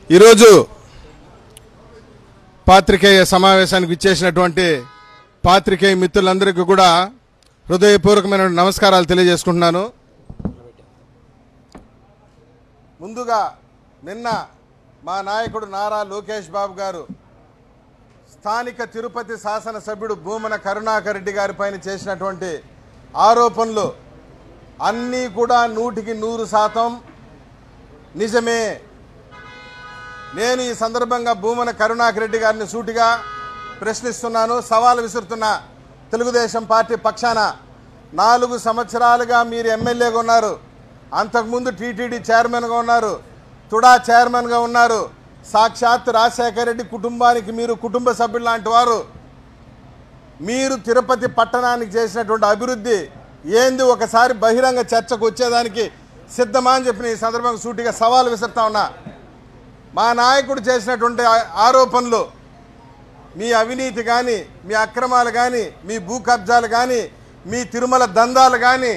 ఈరోజు పాత్రికేయ సమావేశానికి ఇచ్చేసినటువంటి పాత్రికేయ మిత్రులందరికీ కూడా హృదయపూర్వకమైన నమస్కారాలు తెలియజేసుకుంటున్నాను ముందుగా నిన్న మా నాయకుడు నారా లోకేష్ బాబు గారు స్థానిక తిరుపతి శాసనసభ్యుడు భూమన కరుణాకర్ రెడ్డి గారి పైన చేసినటువంటి ఆరోపణలు అన్నీ కూడా నూటికి నూరు శాతం నిజమే నేను ఈ సందర్భంగా భూమన కరుణాకర్ రెడ్డి గారిని సూటిగా ప్రశ్నిస్తున్నాను సవాల్ విసురుతున్నా తెలుగుదేశం పార్టీ పక్షాన నాలుగు సంవత్సరాలుగా మీరు ఎమ్మెల్యేగా ఉన్నారు అంతకుముందు టీటీడీ చైర్మన్గా ఉన్నారు తుడా చైర్మన్గా ఉన్నారు సాక్షాత్ రాజశేఖర రెడ్డి కుటుంబానికి మీరు కుటుంబ సభ్యులు లాంటి వారు మీరు తిరుపతి పట్టణానికి చేసినటువంటి అభివృద్ధి ఏంది ఒకసారి బహిరంగ చర్చకు వచ్చేదానికి సిద్ధమా అని చెప్పిన ఈ సందర్భంగా సూటిగా సవాల్ విసురుతా ఉన్నా మా నాయకుడు చేసినటువంటి ఆ- ఆరోపణలు మీ అవినీతి కానీ మీ అక్రమాలు కానీ మీ భూ కబ్జాలు కానీ మీ తిరుమల దందాలు కానీ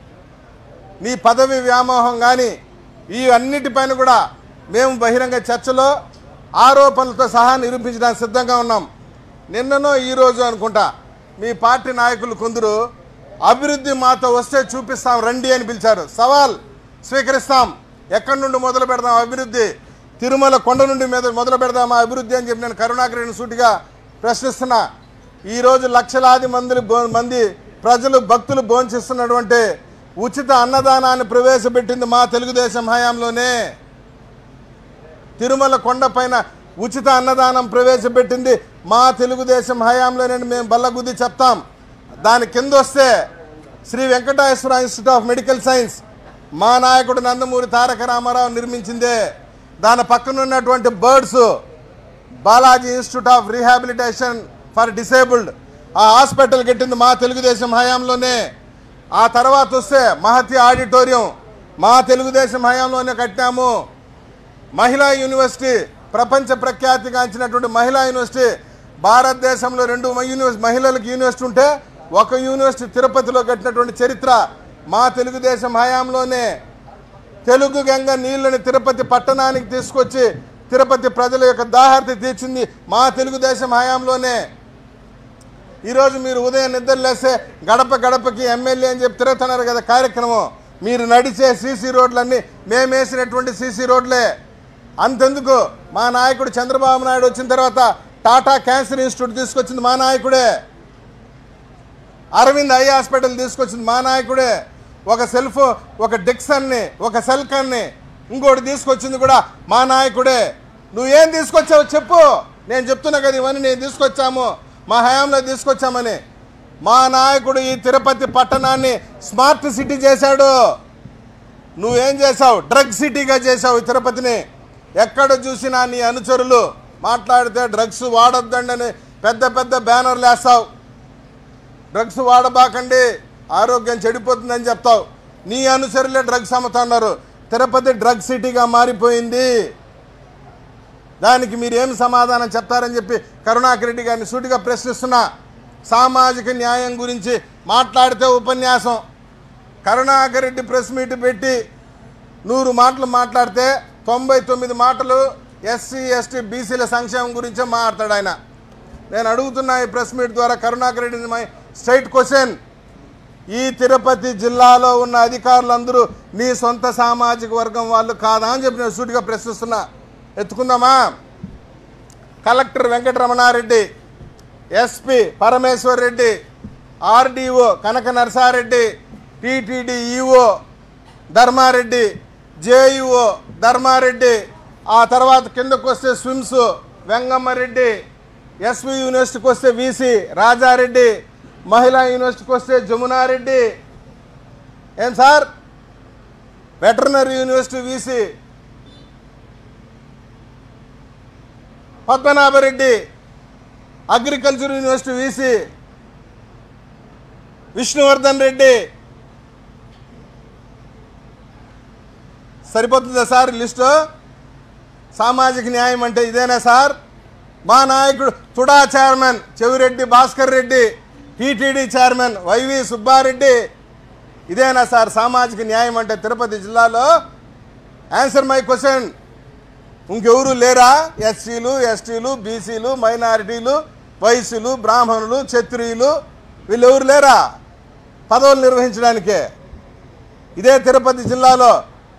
మీ పదవి వ్యామోహం కానీ ఈ అన్నిటిపైన కూడా మేము బహిరంగ చర్చలో ఆరోపణలతో సహా నిరూపించడానికి సిద్ధంగా ఉన్నాం నిన్ననో ఈరోజు అనుకుంటా మీ పార్టీ నాయకులు కొందరు అభివృద్ధి మాతో వస్తే చూపిస్తాం రండి అని పిలిచారు సవాల్ స్వీకరిస్తాం ఎక్కడి నుండి మొదలు పెడదాం అభివృద్ధి తిరుమల కొండ నుండి మీద మొదలు పెడదామా అభివృద్ధి అని చెప్పి నేను కరుణాకరెడ్డిని సూటిగా ప్రశ్నిస్తున్నా ఈరోజు లక్షలాది మంది భో- మంది ప్రజలు భక్తులు భోంచిస్తున్నటువంటి ఉచిత అన్నదానాన్ని ప్రవేశపెట్టింది మా తెలుగుదేశం హయాంలోనే తిరుమల కొండపైన ఉచిత అన్నదానం ప్రవేశపెట్టింది మా తెలుగుదేశం హయాంలోనే మేము బల్లగుద్ది చెప్తాం దాని కింద వస్తే Sri Venkateswara institute of medical science మా నాయకుడు నందమూరి తారక రామారావు నిర్మించిందే దాని పక్కన ఉన్నటువంటి birds Balaji institute of rehabilitation for disabled ఆ హాస్పిటల్ కట్టింది మా తెలుగుదేశం హయాంలోనే ఆ తర్వాత వస్తే మహతి ఆడిటోరియం మా తెలుగుదేశం హయాంలోనే కట్టాము మహిళా యూనివర్సిటీ ప్రపంచ ప్రఖ్యాతిగాంచినటువంటి మహిళా యూనివర్సిటీ భారతదేశంలో రెండు యూనివర్సిటీ మహిళలకు యూనివర్సిటీ ఉంటే ఒక యూనివర్సిటీ తిరుపతిలో కట్టినటువంటి చరిత్ర మా తెలుగుదేశం హయాంలోనే తెలుగు గంగ నీళ్ళని తిరుపతి పట్టణానికి తీసుకొచ్చి తిరుపతి ప్రజల యొక్క దాహార్తి తీర్చింది మా తెలుగుదేశం హయాంలోనే ఈరోజు మీరు ఉదయం నిద్ర లేస్తే గడప గడపకి ఎమ్మెల్యే అని చెప్పి తిరుగుతున్నారు కదా కార్యక్రమం మీరు నడిచే సీసీ రోడ్లన్నీ మేము వేసినటువంటి సీసీ రోడ్లే అంతెందుకు మా నాయకుడు చంద్రబాబు నాయుడు వచ్చిన తర్వాత టాటా క్యాన్సర్ ఇన్స్టిట్యూట్ తీసుకొచ్చింది మా నాయకుడే అరవింద్ ఐ హాస్పిటల్ తీసుకొచ్చింది మా నాయకుడే ఒక సెల్ఫ్ ఒక డిక్సన్ని ఒక సెల్కన్ని ఇంకోటి తీసుకొచ్చింది కూడా మా నాయకుడే నువ్వేం తీసుకొచ్చావు చెప్పు నేను చెప్తున్నా కదా ఇవన్నీ నేను తీసుకొచ్చాము మా హయాంలో తీసుకొచ్చామని మా నాయకుడు ఈ తిరుపతి పట్టణాన్ని స్మార్ట్ సిటీ చేశాడు నువ్వేం చేసావు డ్రగ్ సిటీగా చేసావు ఈ తిరుపతిని ఎక్కడ చూసినా నీ అనుచరులు మాట్లాడితే డ్రగ్స్ వాడొద్దండి అని పెద్ద పెద్ద బ్యానర్లు వేస్తావు డ్రగ్స్ వాడబాకండి ఆరోగ్యం చెడిపోతుందని చెప్తావు నీ అనుసరులే డ్రగ్స్ అమ్ముతున్నారు తిరుపతి డ్రగ్ సిటీగా మారిపోయింది దానికి మీరు ఏం సమాధానం చెప్తారని చెప్పి కరుణాకర్ రెడ్డి గారిని సూటిగా ప్రశ్నిస్తున్నా సామాజిక న్యాయం గురించి మాట్లాడితే ఉపన్యాసం కరుణాకర్ రెడ్డి ప్రెస్ మీట్ పెట్టి నూరు మాటలు మాట్లాడితే తొంభై తొమ్మిది మాటలు ఎస్సీ ఎస్టీ బీసీల సంక్షేమం గురించే మాట్లాడతాడు ఆయన నేను అడుగుతున్నా ఈ ప్రెస్ మీట్ ద్వారా కరుణాకర్ రెడ్డిని మై స్ట్రైట్ క్వశ్చన్ ఈ తిరుపతి జిల్లాలో ఉన్న అధికారులందరూ నీ సొంత సామాజిక వర్గం వాళ్ళు కాదా అని చెప్పి నేను సూటిగా ప్రశ్నిస్తున్నా ఎత్తుకుందామా collector Venkataramana Reddy SP Parameshwar Reddy RDO Kanaka Narasa Reddy TTD EO Dharma Reddy JEO Dharma Reddy ఆ తర్వాత కిందకు వస్తే స్విమ్స్ వెంగమ్మరెడ్డి ఎస్వి యూనివర్సిటీకి వస్తే వీసీ రాజారెడ్డి మహిళా యూనివర్సిటీకి వస్తే జమునారెడ్డి ఏం sir veterinary university VC Padmanabha Reddy agriculture university VC Vishnuvardhan Reddy సరిపోతుందా సార్ లిస్టు సామాజిక న్యాయం అంటే ఇదేనా సార్ మా నాయకుడు TUDA chairman Chevireddy Bhaskar Reddy TTD chairman YV Subba Reddy ఇదేనా సార్ సామాజిక న్యాయం అంటే తిరుపతి జిల్లాలో ఆన్సర్ మై క్వశ్చన్ ఇంకెవరు లేరా ఎస్సీలు ఎస్టీలు బీసీలు మైనారిటీలు వైశ్యులు బ్రాహ్మణులు క్షత్రియులు వీళ్ళెవరు లేరా పదవులు నిర్వహించడానికే ఇదే తిరుపతి జిల్లాలో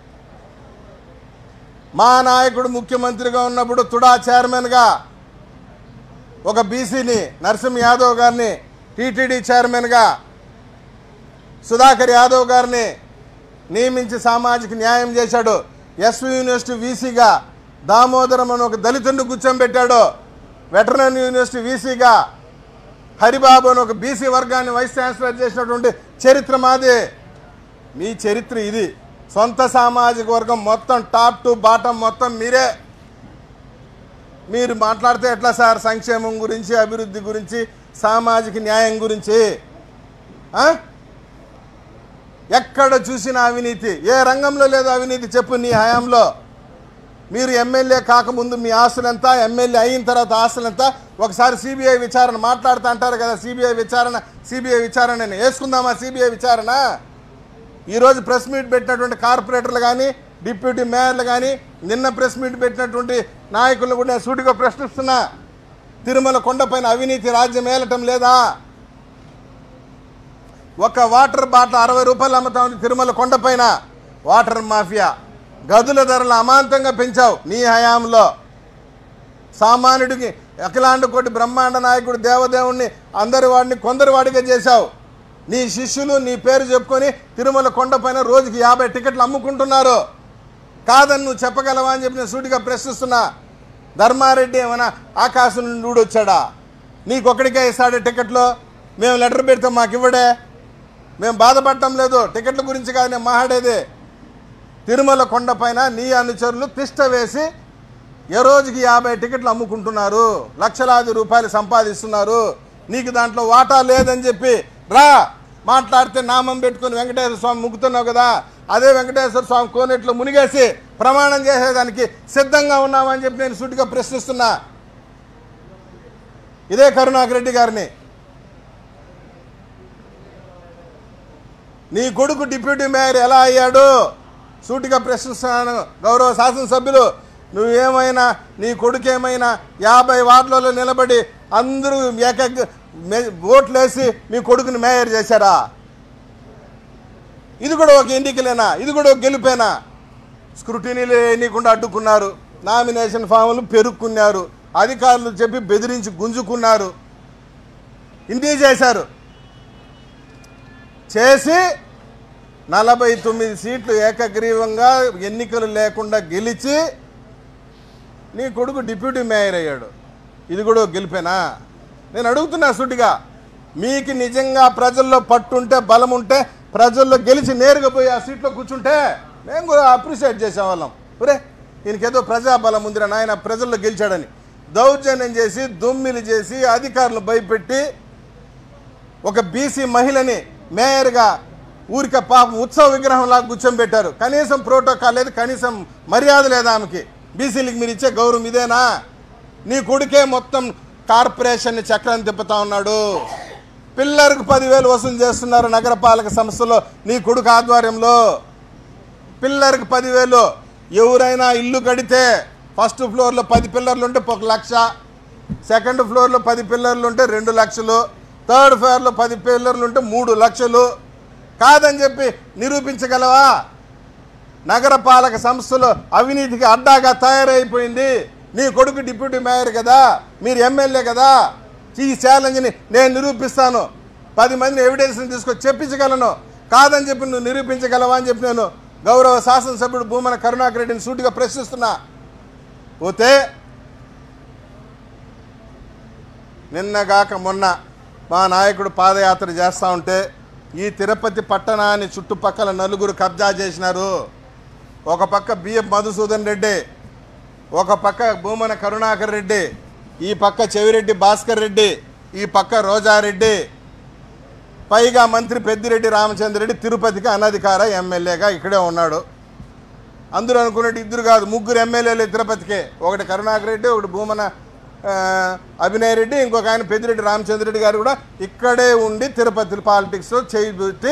మా నాయకుడు ముఖ్యమంత్రిగా ఉన్నప్పుడు తుడా చైర్మన్గా ఒక బీసీని నరసింహ యాదవ్ గారిని టీటీడీ చైర్మన్గా సుధాకర్ యాదవ్ గారిని నియమించి సామాజిక న్యాయం చేశాడు ఎస్వి యూనివర్సిటీ వీసీగా దామోదరం అని ఒక దళితుడిని కూర్చోబెట్టాడు వెటరనరీ యూనివర్సిటీ వీసీగా హరిబాబు అని ఒక బీసీ వర్గాన్ని వైస్ ఛాన్సలర్ చేసినటువంటి చరిత్ర మాది మీ చరిత్ర ఇది సొంత సామాజిక వర్గం మొత్తం టాప్ టు బాటం మొత్తం మీరే మీరు మాట్లాడితే ఎట్లా సార్ సంక్షేమం గురించి అభివృద్ధి గురించి సామాజిక న్యాయం గురించి ఆ? ఎక్కడ చూసిన అవినీతి ఏ రంగంలో లేదు అవినీతి చెప్పు నీ హయాంలో మీరు ఎమ్మెల్యే కాకముందు మీ ఆస్తులు ఎంత ఎమ్మెల్యే అయిన తర్వాత ఆస్తులు ఎంత ఒకసారి సిబిఐ విచారణ మాట్లాడుతూ అంటారు కదా సిబిఐ విచారణ సిబిఐ విచారణ అని వేసుకుందామా సిబిఐ విచారణ ఈరోజు ప్రెస్ మీట్ పెట్టినటువంటి కార్పొరేటర్లు కానీ డిప్యూటీ మేయర్లు కానీ నిన్న ప్రెస్ మీట్ పెట్టినటువంటి నాయకులను కూడా నేను సూటిగా ప్రశ్నిస్తున్నా తిరుమల కొండపైన అవినీతి రాజ్యం ఏలటం లేదా ఒక వాటర్ బాటిల్ అరవై రూపాయలు అమ్ముతా ఉంది తిరుమల కొండపైన వాటర్ మాఫియా గదుల ధరలు అమాంతంగా పెంచావు నీ హయాంలో సామాన్యుడికి అఖిలాండ కోటి బ్రహ్మాండ నాయకుడు దేవదేవుణ్ణి అందరి వాడిని కొందరి వాడిగా చేశావు నీ శిష్యులు నీ పేరు చెప్పుకొని తిరుమల కొండపైన రోజుకి యాభై టికెట్లు అమ్ముకుంటున్నారు కాదని నువ్వు చెప్పగలవా అని చెప్పి నేను సూటిగా ప్రశ్నిస్తున్నా ధర్మారెడ్డి ఏమైనా ఆకాశం నుండి ఊడొచ్చాడా నీకొక్కడికే ఇస్తాడే టికెట్లు మేము లెటర్ పెడితే మాకు ఇవ్వడే మేము బాధపడటం లేదు టికెట్ల గురించి కాదు నేను మాట్లాడేది తిరుమల కొండపైన నీ అనుచరులు తిష్ట వేసి ఏ రోజుకి యాభై టికెట్లు అమ్ముకుంటున్నారు లక్షలాది రూపాయలు సంపాదిస్తున్నారు నీకు దాంట్లో వాటా లేదని చెప్పి రా మాట్లాడితే నామం పెట్టుకుని వెంకటేశ్వర స్వామి ముగ్గుతున్నావు కదా అదే వెంకటేశ్వర స్వామి కోనేట్లో మునిగేసి ప్రమాణం చేసేదానికి సిద్ధంగా ఉన్నామని చెప్పి నేను సూటిగా ప్రశ్నిస్తున్నా ఇదే కరుణాకర్ రెడ్డి గారిని నీ కొడుకు డిప్యూటీ మేయర్ ఎలా అయ్యాడు సూటిగా ప్రశ్నిస్తున్నాను గౌరవ శాసనసభ్యులు నువ్వేమైనా నీ కొడుకు ఏమైనా యాభై వార్డులలో నిలబడి అందరూ ఏక ఓట్లు వేసి మీ కొడుకుని మేయర్ చేశారా ఇది కూడా ఒక ఎన్నికలేనా ఇది కూడా ఒక గెలుపేనా స్క్రూటినీలు ఎన్నికుండా అడ్డుకున్నారు నామినేషన్ ఫాములు పెరుక్కున్నారు అధికారులు చెప్పి బెదిరించి గుంజుకున్నారు ఇన్ని చేశారు చేసి నలభై తొమ్మిది సీట్లు ఏకగ్రీవంగా ఎన్నికలు లేకుండా గెలిచి నీ కొడుకు డిప్యూటీ మేయర్ అయ్యాడు ఇది కూడా ఒక గెలిపేనా నేను అడుగుతున్నా సుడిగా మీకు నిజంగా ప్రజల్లో పట్టుంటే బలం ఉంటే ప్రజల్లో గెలిచి నేరుగా పోయి ఆ సీట్లో కూర్చుంటే మేము కూడా అప్రిషియేట్ చేసేవాళ్ళం ఒరే ఈయనకేదో ప్రజాబలం ఉందిరా నాయన ప్రజల్లో గెలిచాడని దౌర్జన్యం చేసి దొమ్మిలు చేసి అధికారులు భయపెట్టి ఒక బీసీ మహిళని మేయర్గా ఊరిక పాపం ఉత్సవ విగ్రహంలాగా కూర్చోబెట్టారు కనీసం ప్రోటోకాల్ లేదు కనీసం మర్యాద లేదు ఆమెకి బీసీలకు మీరు ఇచ్చే గౌరవం ఇదేనా నీ కొడుకే మొత్తం కార్పొరేషన్ని చక్రం తిప్పుతా ఉన్నాడు పిల్లర్కు పదివేలు వసూలు చేస్తున్నారు నగరపాలక సంస్థలో నీ కొడుకు ఆధ్వర్యంలో పిల్లర్కి పదివేలు ఎవరైనా ఇల్లు కడితే ఫస్ట్ ఫ్లోర్లో పది పిల్లర్లు ఉంటే ఒక లక్ష సెకండ్ ఫ్లోర్లో పది పిల్లర్లు ఉంటే రెండు లక్షలు థర్డ్ ఫ్లోర్లో పది పిల్లర్లు ఉంటే మూడు లక్షలు కాదని చెప్పి నిరూపించగలవా నగరపాలక సంస్థలు అవినీతికి అడ్డాగా తయారైపోయింది నీ కొడుకు డిప్యూటీ మేయర్ కదా మీరు ఎమ్మెల్యే కదా ఈ ఛాలెంజ్ని నేను నిరూపిస్తాను పది మందిని ఎవిడెన్స్ని తీసుకొచ్చి చెప్పించగలను కాదని చెప్పి నువ్వు నిరూపించగలవా అని చెప్పి నేను గౌరవ శాసనసభ్యుడు భూమన కరుణాకర్ రెడ్డిని సూటిగా ప్రశ్నిస్తున్నా పోతే నిన్నగాక మొన్న మా నాయకుడు పాదయాత్ర చేస్తూ ఉంటే ఈ తిరుపతి పట్టణాన్ని చుట్టుపక్కల నలుగురు కబ్జా చేసినారు ఒక పక్క బిఎం మధుసూదన్ రెడ్డి ఒక పక్క భూమన కరుణాకర్ రెడ్డి ఈ పక్క చెవిరెడ్డి భాస్కర్ రెడ్డి ఈ పక్క రోజారెడ్డి పైగా మంత్రి పెద్దిరెడ్డి రామచంద్రరెడ్డి తిరుపతికి అనధికార ఎమ్మెల్యేగా ఇక్కడే ఉన్నాడు అందరూ అనుకున్నట్టు ఇద్దరు కాదు ముగ్గురు ఎమ్మెల్యేలు తిరుపతికే ఒకటి కరుణాకర్ రెడ్డి ఒకటి భూమన ఆ, అభినయ్ రెడ్డి ఇంకొక ఆయన పెద్దిరెడ్డి రామచంద్రరెడ్డి గారు కూడా ఇక్కడే ఉండి తిరుపతి పాలిటిక్స్లో చేయి పెట్టి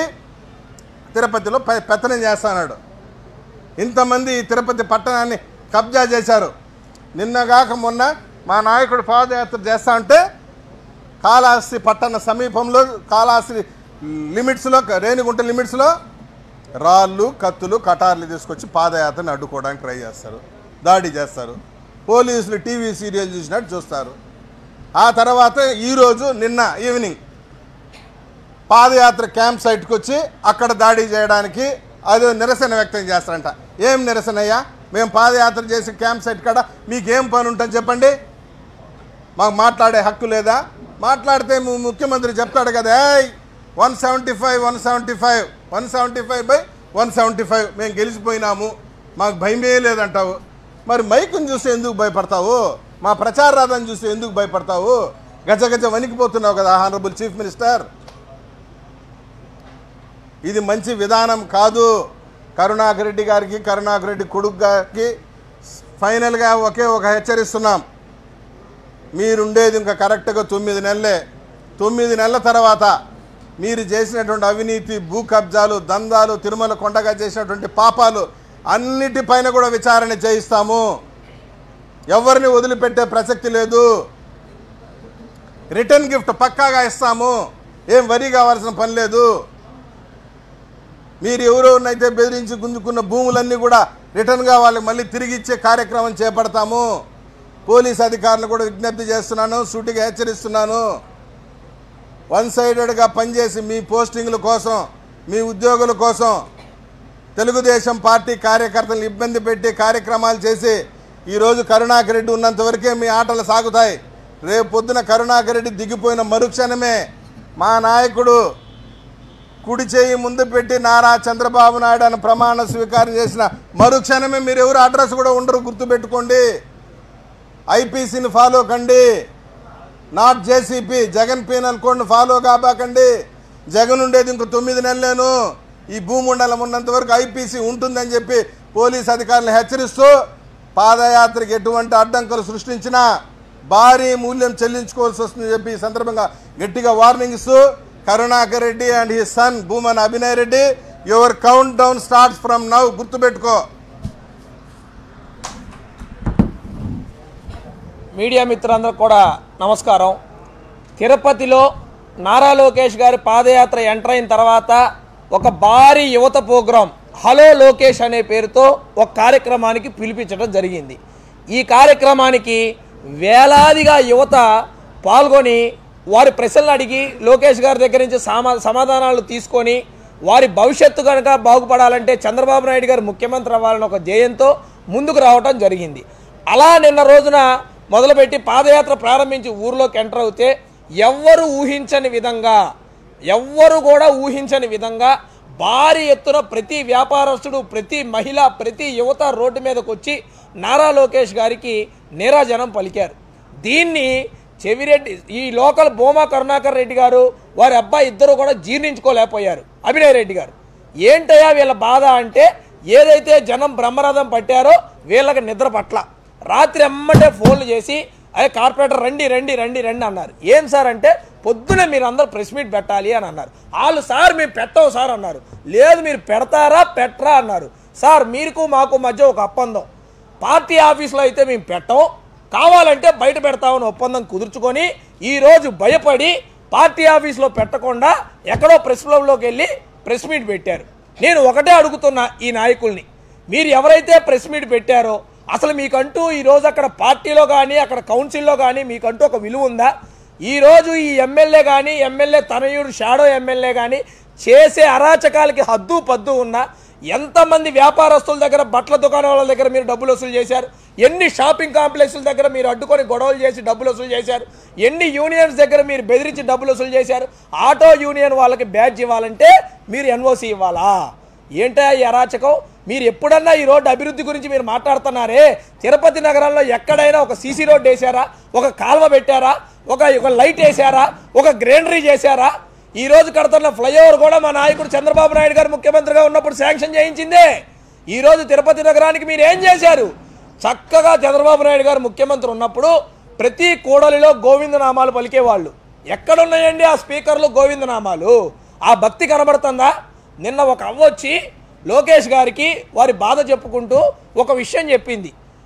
తిరుపతిలో పె- పెత్తనం చేస్తున్నాడు ఇంతమంది ఈ తిరుపతి పట్టణాన్ని కబ్జా చేశారు నిన్నగాక మొన్న మా నాయకుడు పాదయాత్ర చేస్తా ఉంటే కాళహస్తి పట్టణ సమీపంలో కాళహస్తి లిమిట్స్లో రేణిగుంట లిమిట్స్లో రాళ్ళు కత్తులు కటార్లు తీసుకొచ్చి పాదయాత్రని అడ్డుకోవడానికి ట్రై చేస్తారు దాడి చేస్తారు పోలీసులు టీవీ సీరియల్ చూసినట్టు చూస్తారు ఆ తర్వాత ఈరోజు నిన్న ఈవినింగ్ పాదయాత్ర క్యాంప్ సైట్కి వచ్చి అక్కడ దాడి చేయడానికి అది నిరసన వ్యక్తం చేస్తారంట ఏం నిరసన అయ్యా మేము పాదయాత్ర చేసి క్యాంప్ సైట్ కాడ మీకేం పని ఉంటుంది చెప్పండి మాకు మాట్లాడే హక్కు లేదా మాట్లాడితే ము- ముఖ్యమంత్రి చెప్తాడు కదా one seventy five one seventy five one seventy five by one seventy five మేము గెలిచిపోయినాము మాకు భయమే లేదంటావు మరి మైకుని చూస్తే ఎందుకు భయపడతావు మా ప్రచార రాధాన్ని చూస్తే ఎందుకు భయపడతావు గజ గజ వణికిపోతున్నావు కదా హానరబుల్ చీఫ్ మినిస్టర్ ఇది మంచి విధానం కాదు కరుణాకర్ రెడ్డి గారికి కరుణాకర్ రెడ్డి కొడుకు గారికి ఫైనల్గా ఒకే ఒక హెచ్చరిస్తున్నాం మీరుండేది ఇంకా కరెక్ట్గా తొమ్మిది నెలలే తొమ్మిది నెలల తర్వాత మీరు చేసినటువంటి అవినీతి భూ కబ్జాలు దందాలు తిరుమల కొండగా చేసినటువంటి పాపాలు అన్నిటిపైన కూడా విచారణ చేయిస్తాము ఎవరిని వదిలిపెట్టే ప్రసక్తి లేదు రిటర్న్ గిఫ్ట్ పక్కాగా ఇస్తాము ఏం వరి కావాల్సిన పని లేదు మీరు ఎవరెవరినైతే బెదిరించి గుంజుకున్న భూములన్నీ కూడా రిటర్న్గా వాళ్ళకి మళ్ళీ తిరిగి ఇచ్చే కార్యక్రమం చేపడతాము పోలీస్ అధికారులు కూడా విజ్ఞప్తి చేస్తున్నాను సూటిగా హెచ్చరిస్తున్నాను వన్ సైడెడ్గా పనిచేసి మీ పోస్టింగ్ల కోసం మీ ఉద్యోగుల కోసం తెలుగుదేశం పార్టీ కార్యకర్తలను ఇబ్బంది పెట్టి కార్యక్రమాలు చేసి ఈరోజు కరుణాకర్ రెడ్డి ఉన్నంత వరకే మీ ఆటలు సాగుతాయి రేపు పొద్దున కరుణాకర్ రెడ్డి దిగిపోయిన మరుక్షణమే మా నాయకుడు కుడి చేయి ముందు పెట్టి నారా చంద్రబాబు నాయుడు అని ప్రమాణ స్వీకారం చేసిన మరుక్షణమే మీరు ఎవరు అడ్రస్ కూడా ఉండరు గుర్తుపెట్టుకోండి ఐపీసీని ఫాలో కండి నాట్ జేసీపీ జగన్ పీనల్ కోడ్ను ఫాలో కాబాకండి జగన్ ఉండేది ఇంకో తొమ్మిది నెలలేను ఈ భూమండలం ఉన్నంత వరకు ఐపీసీ ఉంటుందని చెప్పి పోలీస్ అధికారులు హెచ్చరిస్తూ పాదయాత్రకి ఎటువంటి అడ్డంకులు సృష్టించినా భారీ మూల్యం చెల్లించుకోవాల్సి వస్తుందని చెప్పి ఈ సందర్భంగా గట్టిగా వార్నింగ్ ఇస్తూ Karunakar Reddy and he son Bhumana Abhinay Reddy your count down starts from now గుర్తుపెట్టుకో మీడియా మిత్రులందరూ కూడా నమస్కారం తిరుపతిలో నారా లోకేష్ గారి పాదయాత్ర ఎంటర్ అయిన తర్వాత ఒక భారీ యువత ప్రోగ్రాం హలో లోకేష్ అనే పేరుతో ఒక కార్యక్రమానికి పిలిపించడం జరిగింది ఈ కార్యక్రమానికి వేలాదిగా యువత పాల్గొని వారి ప్రశ్నలు అడిగి లోకేష్ గారి దగ్గర నుంచి సమా సమాధానాలు తీసుకొని వారి భవిష్యత్తు కనుక బాగుపడాలంటే చంద్రబాబు నాయుడు గారు ముఖ్యమంత్రి అవ్వాలని ఒక ధ్యేయంతో ముందుకు రావటం జరిగింది అలా నిన్న రోజున మొదలుపెట్టి పాదయాత్ర ప్రారంభించి ఊర్లోకి ఎంటర్ అవుతే ఎవ్వరు ఊహించని విధంగా ఎవ్వరు కూడా ఊహించని విధంగా భారీ ఎత్తున ప్రతి వ్యాపారస్తుడు ప్రతి మహిళ ప్రతి యువత రోడ్డు మీదకి వచ్చి నారా లోకేష్ గారికి నీరాజనం పలికారు దీన్ని చెవిరెడ్డి ఈ లోకల్ భూమా కరుణాకర్ రెడ్డి గారు వారి అబ్బాయి ఇద్దరు కూడా జీర్ణించుకోలేకపోయారు అభినయ్ రెడ్డి గారు ఏంటయ్యా వీళ్ళ బాధ అంటే ఏదైతే జనం బ్రహ్మరథం పట్టారో వీళ్ళకి నిద్ర పట్ల రాత్రి ఎమ్మటే ఫోన్లు చేసి అదే కార్పొరేటర్ రండి రండి రండి రండి అన్నారు ఏం సార్ అంటే పొద్దున మీరు అందరూ ప్రెస్ మీట్ పెట్టాలి అని అన్నారు వాళ్ళు సార్ మేము పెట్టవు సార్ అన్నారు లేదు మీరు పెడతారా పెట్టరా అన్నారు సార్ మీకు మాకు మధ్య ఒక ఒప్పందం పార్టీ ఆఫీస్లో అయితే మేము పెట్టం కావాలంటే బయట పెడతామని ఒప్పందం కుదుర్చుకొని ఈరోజు భయపడి పార్టీ ఆఫీస్లో పెట్టకుండా ఎక్కడో ప్రెస్ క్లబ్లోకి వెళ్ళి ప్రెస్ మీట్ పెట్టారు నేను ఒకటే అడుగుతున్నా ఈ నాయకుల్ని మీరు ఎవరైతే ప్రెస్ మీట్ పెట్టారో అసలు మీకంటూ ఈరోజు అక్కడ పార్టీలో కానీ అక్కడ కౌన్సిల్లో కానీ మీకంటూ ఒక విలువ ఉందా ఈరోజు ఈ ఎమ్మెల్యే కానీ ఎమ్మెల్యే తనయుడు షాడో ఎమ్మెల్యే కానీ చేసే అరాచకాలకి హద్దు పద్దు ఉన్నా ఎంతమంది వ్యాపారస్తుల దగ్గర బట్టల దుకాణాల దగ్గర మీరు డబ్బులు వసూలు చేశారు ఎన్ని షాపింగ్ కాంప్లెక్స్ల దగ్గర మీరు అడ్డుకొని గొడవలు చేసి డబ్బులు వసూలు చేశారు ఎన్ని యూనియన్స్ దగ్గర మీరు బెదిరించి డబ్బులు వసూలు చేశారు ఆటో యూనియన్ వాళ్ళకి బ్యాడ్జ్ ఇవ్వాలంటే మీరు ఎన్ఓసి ఇవ్వాలా ఏంటా ఈ అరాచకం మీరు ఎప్పుడన్నా ఈ రోడ్డు అభివృద్ధి గురించి మీరు మాట్లాడుతున్నారే తిరుపతి నగరంలో ఎక్కడైనా ఒక సీసీ రోడ్డు వేశారా ఒక కాల్వ పెట్టారా ఒక ఒక లైట్ వేశారా ఒక గ్రీనరీ చేశారా ఈ రోజు కడుతున్న ఫ్లైఓవర్ కూడా మా నాయకుడు చంద్రబాబు నాయుడు గారు ముఖ్యమంత్రిగా ఉన్నప్పుడు శాంక్షన్ చేయించిందే ఈ రోజు తిరుపతి నగరానికి మీరు ఏం చేశారు చక్కగా చంద్రబాబు నాయుడు గారు ముఖ్యమంత్రి ఉన్నప్పుడు ప్రతి కూడలిలో గోవిందనామాలు పలికేవాళ్ళు ఎక్కడున్నాయండి ఆ స్పీకర్లు గోవిందనామాలు ఆ భక్తి కనబడుతుందా నిన్న ఒక అవ్వ వచ్చి లోకేష్ గారికి వారి బాధ చెప్పుకుంటూ ఒక విషయం చెప్పింది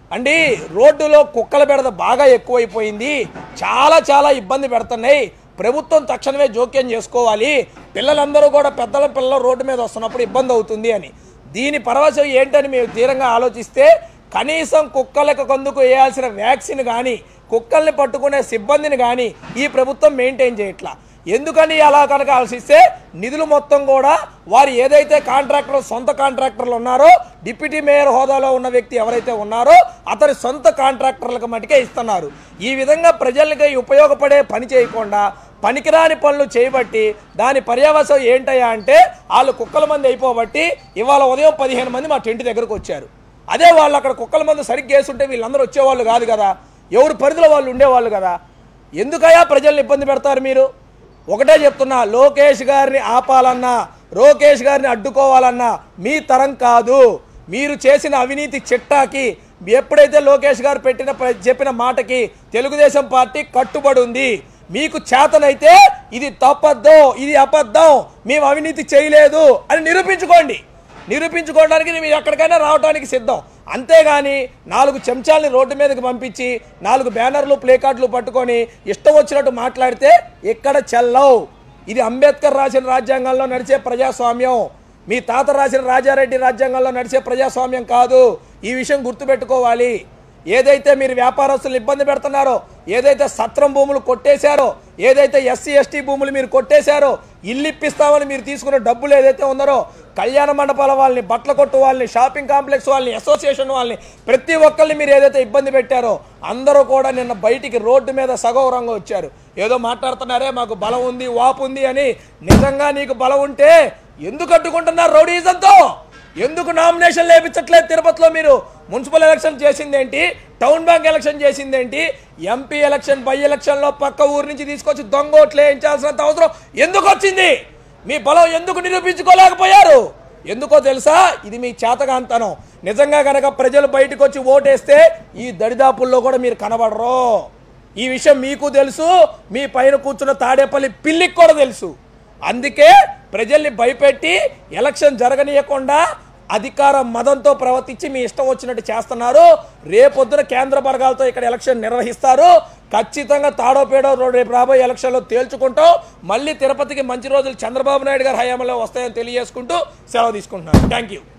అండి రోడ్డులో కుక్కల బెడద బాగా ఎక్కువైపోయింది చాలా చాలా ఇబ్బంది పెడుతున్నాయి ప్రభుత్వం తక్షణమే జోక్యం చేసుకోవాలి పిల్లలందరూ కూడా పెద్దల పిల్లలు రోడ్డు మీద వస్తున్నప్పుడు ఇబ్బంది అవుతుంది అని దీని పరవశం ఏంటని మేము తీరంగా ఆలోచిస్తే కనీసం కుక్కలకు కొందుకు వేయాల్సిన వ్యాక్సిన్ కానీ కుక్కల్ని పట్టుకునే సిబ్బందిని కానీ ఈ ప్రభుత్వం మెయింటైన్ చేయట్లా ఎందుకని అలా కనుక ఆలోచిస్తే నిధులు మొత్తం కూడా వారు ఏదైతే కాంట్రాక్టర్ సొంత కాంట్రాక్టర్లు ఉన్నారో డిప్యూటీ మేయర్ హోదాలో ఉన్న వ్యక్తి ఎవరైతే ఉన్నారో అతని సొంత కాంట్రాక్టర్లకు మటుకే ఇస్తున్నారు ఈ విధంగా ప్రజలకి ఉపయోగపడే పని చేయకుండా పనికిరాని పనులు చేయబట్టి దాని పర్యవసం ఏంటయ్యా అంటే వాళ్ళు కుక్కల మంది అయిపోబట్టి ఇవాళ ఉదయం పదిహేను మంది మా టెంట్ దగ్గరకు వచ్చారు అదే వాళ్ళు అక్కడ కుక్కల మంది సరిగ్గా వేసుంటే వీళ్ళందరూ వచ్చేవాళ్ళు కాదు కదా ఎవరు పరిధిలో వాళ్ళు ఉండేవాళ్ళు కదా ఎందుకయ్యా ప్రజల్ని ఇబ్బంది పెడతారు మీరు ఒకటే చెప్తున్నా లోకేష్ గారిని ఆపాలన్నా లోకేష్ గారిని అడ్డుకోవాలన్నా మీ తరం కాదు మీరు చేసిన అవినీతి చిట్టాకి ఎప్పుడైతే లోకేష్ గారు పెట్టిన ప్ర- చెప్పిన మాటకి తెలుగుదేశం పార్టీ కట్టుబడి ఉంది మీకు చేతనైతే ఇది తప్పద్దు ఇది అబద్ధం మేము అవినీతి చేయలేదు అని నిరూపించుకోండి నిరూపించుకోవడానికి మీరు ఎక్కడికైనా రావడానికి సిద్ధం అంతేగాని నాలుగు చెంచాలని రోడ్డు మీదకి పంపించి నాలుగు బ్యానర్లు ప్లే కార్డులు పట్టుకొని ఇష్టం వచ్చినట్టు మాట్లాడితే ఇక్కడ చెల్లవు ఇది అంబేద్కర్ రాసిన రాజ్యాంగంలో నడిచే ప్రజాస్వామ్యం మీ తాత రాసిన రాజారెడ్డి రాజ్యాంగంలో నడిచే ప్రజాస్వామ్యం కాదు ఈ విషయం గుర్తుపెట్టుకోవాలి ఏదైతే మీరు వ్యాపారస్తులు ఇబ్బంది పెడుతున్నారో ఏదైతే సత్రం భూములు కొట్టేశారో ఏదైతే ఎస్సీ ఎస్టీ భూములు మీరు కొట్టేశారో ఇల్లు ఇప్పిస్తామని మీరు తీసుకున్న డబ్బులు ఏదైతే ఉన్నారో కళ్యాణ మండపాల వాళ్ళని బట్టల కొట్టు వాళ్ళని షాపింగ్ కాంప్లెక్స్ వాళ్ళని అసోసియేషన్ వాళ్ళని ప్రతి ఒక్కరిని మీరు ఏదైతే ఇబ్బంది పెట్టారో అందరూ కూడా నిన్న బయటికి రోడ్డు మీద సగౌరవంగా వచ్చారు ఏదో మాట్లాడుతున్నారే మాకు బలం ఉంది వాపు ఉంది అని నిజంగా నీకు బలం ఉంటే ఎందుకు అడ్డుకుంటున్నారు రౌడీజంతో ఎందుకు నామినేషన్ లేపించట్లేదు తిరుపతిలో మీరు మున్సిపల్ ఎలక్షన్ చేసిందేంటి టౌన్ బ్యాంక్ ఎలక్షన్ చేసిందేంటి ఎంపీ ఎలక్షన్ బై ఎలక్షన్లో పక్క ఊరు నుంచి తీసుకొచ్చి దొంగ ఓట్లు వేయించాల్సినంత అవసరం ఎందుకు వచ్చింది మీ బలం ఎందుకు నిరూపించుకోలేకపోయారు ఎందుకో తెలుసా ఇది మీ చేతగాంతనం నిజంగా కనుక ప్రజలు బయటకు వచ్చి ఓటేస్తే ఈ దడిదాపుల్లో కూడా మీరు కనబడరు ఈ విషయం మీకు తెలుసు మీ పైన కూర్చున్న తాడేపల్లి పిల్లికి కూడా తెలుసు అందుకే ప్రజల్ని భయపెట్టి ఎలక్షన్ జరగనీయకుండా అధికార మదంతో ప్రవర్తించి మీ ఇష్టం వచ్చినట్టు చేస్తున్నారు రేపొద్దున కేంద్ర బలగాలతో ఇక్కడ ఎలక్షన్ నిర్వహిస్తారు ఖచ్చితంగా తాడో పేడో రో- రేపు రాబోయే ఎలక్షన్లో తేల్చుకుంటాం మళ్ళీ తిరుపతికి మంచి రోజులు చంద్రబాబు నాయుడు గారి హయాంలో వస్తాయని తెలియజేసుకుంటూ సెలవు తీసుకుంటున్నాను థ్యాంక్ యూ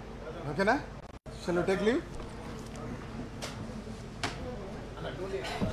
ఓకేనా షెల్ టేక్ లీవ్